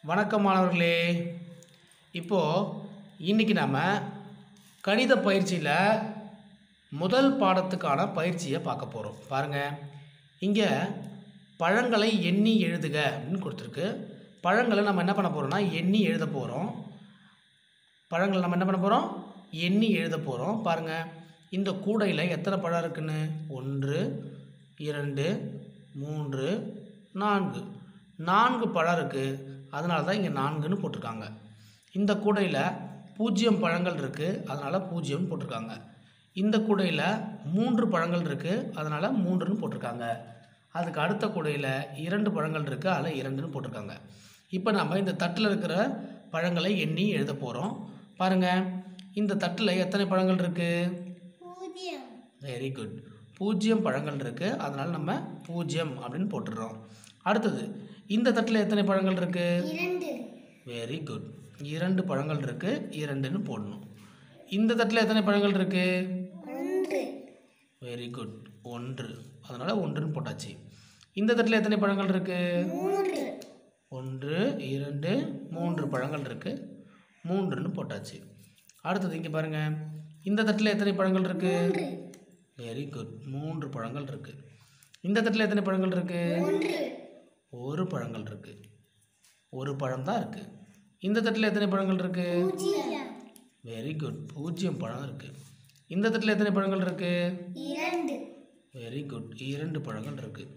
வணக்கம் மாணவர்களே இப்போது இன்றைக்கி நாம் கணித பயிற்சியில் முதல் பாடத்துக்கான பயிற்சியை பார்க்க போகிறோம் பாருங்கள் இங்கே பழங்களை எண்ணி எழுதுக அப்படின்னு கொடுத்துருக்கு பழங்களை நம்ம என்ன பண்ண போகிறோம்னா எண்ணி எழுத போகிறோம் பழங்களை நம்ம என்ன பண்ண போகிறோம் எண்ணி எழுத போகிறோம் பாருங்கள் இந்த கூடையில் எத்தனை பழம் இருக்குன்னு ஒன்று இரண்டு மூன்று நான்கு நான்கு பழம் இருக்குது அதனால தான் இங்கே நான்குன்னு போட்டிருக்காங்க இந்த கூடையில் பூஜ்ஜியம் பழங்கள் இருக்குது அதனால் பூஜ்ஜியம் போட்டிருக்காங்க இந்த கூடையில் மூன்று பழங்கள் இருக்குது அதனால் மூன்றுன்னு போட்டிருக்காங்க அதுக்கு அடுத்த கூடையில் இரண்டு பழங்கள் இருக்குது அதில் இரண்டுன்னு போட்டிருக்காங்க இப்போ நம்ம இந்த தட்டில் இருக்கிற பழங்களை எண்ணி எழுத போகிறோம் பாருங்கள் இந்த தட்டில் எத்தனை பழங்கள் இருக்குது பூஜ்ஜியம் வெரி குட் பூஜ்ஜியம் பழங்கள் இருக்குது அதனால் நம்ம பூஜ்ஜியம் அப்படின்னு போட்டுடுறோம் அடுத்தது இந்த தட்டில் எத்தனை பழங்கள் இருக்குது இரண்டு வெரி குட் இரண்டு பழங்கள் இருக்குது இரண்டுன்னு போடணும் இந்த தட்டில் எத்தனை பழங்கள் இருக்குது ஒன்று வெரி குட் ஒன்று அதனால் ஒன்றுன்னு போட்டாச்சு இந்த தட்டில் எத்தனை பழங்கள் இருக்குது மூன்று ஒன்று இரண்டு மூன்று பழங்கள் இருக்குது மூன்றுன்னு போட்டாச்சு அடுத்தது இங்கே பாருங்கள் இந்த தட்டில் எத்தனை பழங்கள் இருக்குது வெரி குட் மூன்று பழங்கள் இருக்குது இந்த தட்டில் எத்தனை பழங்கள் இருக்குது ஒன்று ஒரு பழங்கள் இருக்குது ஒரு பழம் தான் இருக்குது இந்த தட்டில் எத்தனை பழங்கள் இருக்குது பூஜ்ஜியம் வெரி குட் பூஜ்ஜியம் பழம் இருக்குது இந்த தட்டில் எத்தனை பழங்கள் இருக்குது இரண்டு வெரி குட் இரண்டு பழங்கள் இருக்குது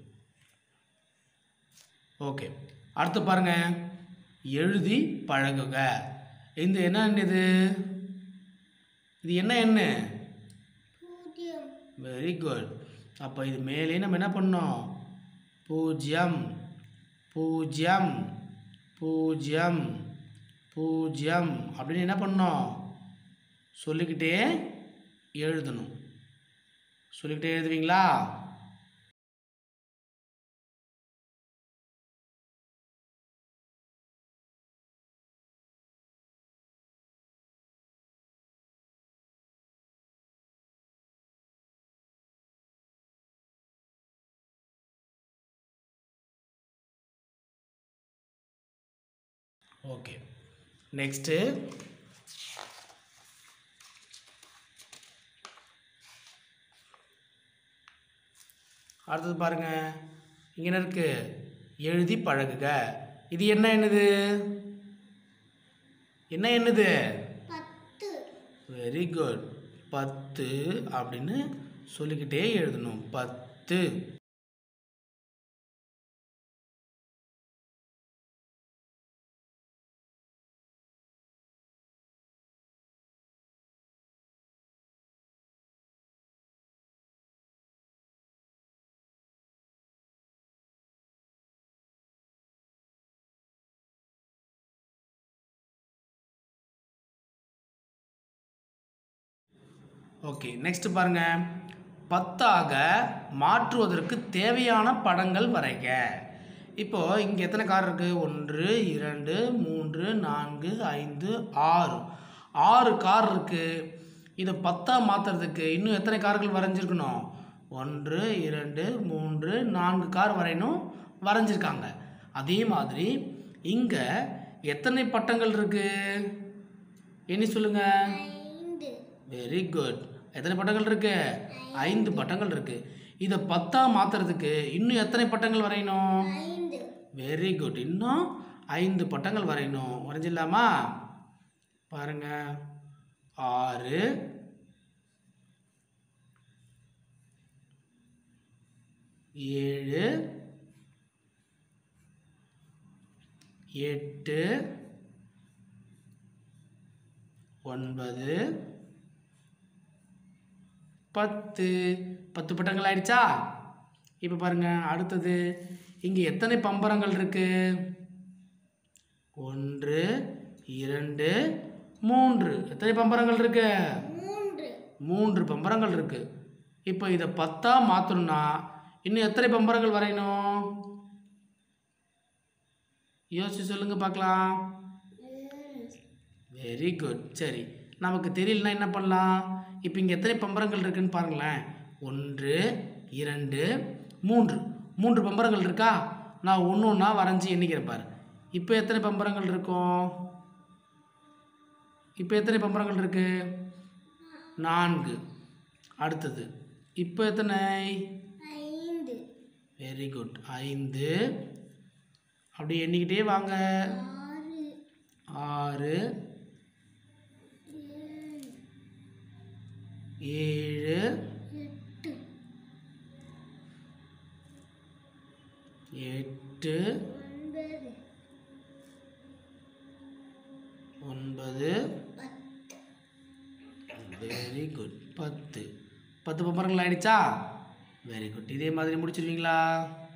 ஓகே அடுத்து பாருங்க எழுதி பழகுக இந்த என்ன எண் இது இது என்ன எண்ணு பூஜ்ஜியம் வெரி குட் அப்போ இது மேலே நம்ம என்ன பண்ணோம் பூஜ்ஜியம் பூஜ்ஜியம் பூஜ்ஜியம் பூஜ்ஜியம் அப்படின்னு என்ன பண்ணோம் சொல்லிக்கிட்டே எழுதணும் சொல்லிக்கிட்டே எழுதுவீங்களா ஓகே நெக்ஸ்ட்டு அடுத்தது பாருங்க இங்கே என்ன இருக்கு எழுதி பழகுக இது என்ன என்னது என்ன என்னது பத்து வெரி குட் பத்து அப்படின்னு சொல்லிக்கிட்டே எழுதணும் பத்து ஓகே நெக்ஸ்ட் பாருங்க பத்தாக மாற்றுவதற்கு தேவையான படங்கள் வரைக இப்போ இங்கே எத்தனை கார் இருக்குது ஒன்று இரண்டு மூன்று நான்கு ஐந்து ஆறு ஆறு கார் இருக்குது இதை பத்தா மாற்றுறதுக்கு இன்னும் எத்தனை கார்கள் வரைஞ்சிருக்கணும் ஒன்று இரண்டு மூன்று நான்கு கார் வரையணும் வரைஞ்சிருக்காங்க அதே மாதிரி இங்கே எத்தனை பட்டங்கள் இருக்குது என்ன சொல்லுங்கள் ஐந்து வெரி குட் எத்தனை பட்டங்கள் இருக்கு ஐந்து பட்டங்கள் இருக்கு இதை பத்தா மாத்துறதுக்கு இன்னும் எத்தனை பட்டங்கள் வரையணும் ஐந்து வெரி குட் இன்னும் ஐந்து பட்டங்கள் வரையணும் வரைஞ்சிடலாமா பாருங்க ஆறு ஏழு எட்டு ஒன்பது பத்து பத்து பட்டங்கள் ஆயிடுச்சா இப்போ பாருங்க அடுத்தது இங்கே எத்தனை பம்பரங்கள் இருக்கு ஒன்று இரண்டு மூன்று எத்தனை பம்பரங்கள் இருக்கு மூன்று மூன்று பம்பரங்கள் இருக்கு இப்போ இதை பத்தா மாற்றணும்னா இன்னும் எத்தனை பம்பரங்கள் வரையணும் யோசிச்சு சொல்லுங்க பார்க்கலாம் வெரி குட் சரி நமக்கு தெரியலனா என்ன பண்ணலாம் இப்போ இங்கே எத்தனை பம்பரங்கள் இருக்குன்னு பாருங்களேன் ஒன்று இரண்டு மூன்று மூன்று பம்பரங்கள் இருக்கா நான் ஒன்று ஒன்றா வரைஞ்சி எண்ணிக்கிறேன் பாரு இப்போ எத்தனை பம்பரங்கள் இருக்கும் இப்போ எத்தனை பம்பரங்கள் இருக்கு நான்கு அடுத்தது இப்போ எத்தனை ஐந்து வெரி குட் ஐந்து அப்படி எண்ணிக்கிட்டே வாங்க ஆறு ஆறு ஏழு ஏழு எட்டு எட்டு ஒன்பது ஒன்பது பத்து வெரி குட் பத்து பத்து பம்பரங்கள் ஆயிடுச்சா வெரி குட் இதே மாதிரி முடிச்சிருவீங்களா